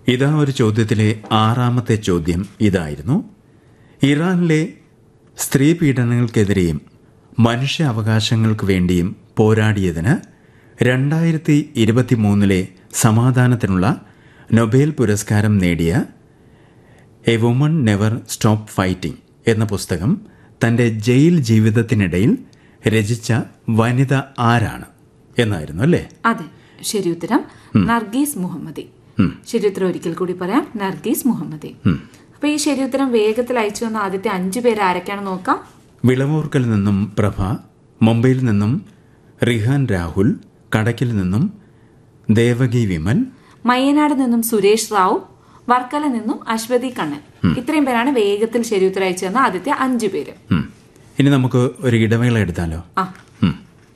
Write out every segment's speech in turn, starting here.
ഇതാ ഒരു ചോദ്യത്തിലെ ആറാമത്തെ ചോദ്യം ഇതായിരുന്നു ഇറാനിലെ സ്ത്രീ പീഡനങ്ങൾക്കെതിരെയും മനുഷ്യ അവകാശങ്ങൾക്ക് വേണ്ടിയും പോരാടിയതിന് രണ്ടായിരത്തി ഇരുപത്തി മൂന്നിലെ സമാധാനത്തിനുള്ള നൊബേൽ പുരസ്കാരം നേടിയ a woman never stop fighting എന്ന പുസ്തകം തന്റെ ജയിൽ ജീവിതത്തിനിടയിൽ രചിച്ച വനിത ആരാണ് എന്നായിരുന്നു അല്ലേ അതെ ശരി ഉത്തരം നർഗീസ് മുഹമ്മദി ശരി ഉത്തരം ഒരിക്കൽ കൂടി പറയാം നർഗീസ് മുഹമ്മദി അപ്പൊ ഈ ശരി ഉത്തരം വേഗത്തിൽ അയച്ചു വന്ന ആദ്യത്തെ അഞ്ചു പേര് ആരൊക്കെയാണെന്ന് നോക്കാം വിളവൂർക്കൽ നിന്നും പ്രഭ മുംബൈയിൽ നിന്നും റിഹാൻ രാഹുൽ കടക്കിൽ നിന്നും ദേവകി വിമൽ മയ്യനാട് നിന്നും സുരേഷ് റാവു വർക്കല നിന്നും അശ്വതി കണ്ണൻ ഇത്രയും പേരാണ് വേഗത്തിൽ ശരി ഉത്തരം അയച്ചു തന്ന ആദ്യത്തെ അഞ്ചു പേര് ഉം. ഇനി നമുക്ക് ഒരു ഇടവേള എടുത്താലോ ആ ഉം.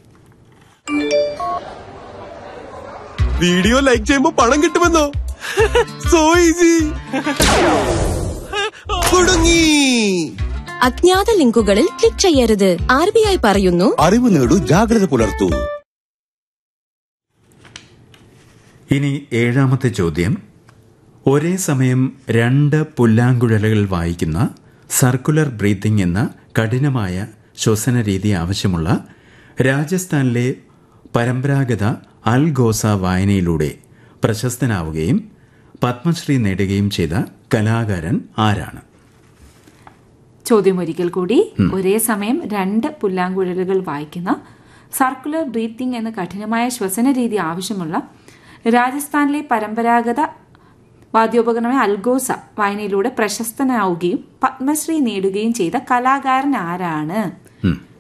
വീഡിയോ ലൈക്ക് ചെയ്യുമ്പോ പണം കിട്ടുമെന്നോ സോ ഈസി കുടുങ്ങി അജ്ഞാത ലിങ്കുകളിൽ ക്ലിക്ക് ചെയ്യരുത് ആർ ബി ഐ പറയുന്നു അറിവ് നേടൂ ജാഗ്രത പുലർത്തൂ ഇനി ഏഴാമത്തെ ചോദ്യം ഒരേ സമയം രണ്ട് പുല്ലാങ്കുഴലുകൾ വായിക്കുന്ന സർക്കുലർ ബ്രീത്തിംഗ് എന്ന കഠിനമായ ശ്വസന രീതി ആവശ്യമുള്ള രാജസ്ഥാനിലെ പരമ്പരാഗത അൽ ഗോസ വായനയിലൂടെ പ്രശസ്തനാവുകയും പത്മശ്രീ നേടുകയും ചെയ്ത കലാകാരൻ ആരാണ് ചോദ്യം ഒരിക്കൽ കൂടി ഒരേ സമയം രണ്ട് പുല്ലാങ്കുഴലുകൾ വായിക്കുന്ന സർക്കുലർ ബ്രീത്തിംഗ് എന്ന കഠിനമായ ശ്വസന രീതി ആവശ്യമുള്ള രാജസ്ഥാനിലെ പരമ്പരാഗത വാദ്യോപകരണമായ അൽഗോസ വായനയിലൂടെ പ്രശസ്തനാവുകയും പത്മശ്രീ നേടുകയും ചെയ്ത കലാകാരൻ ആരാണ്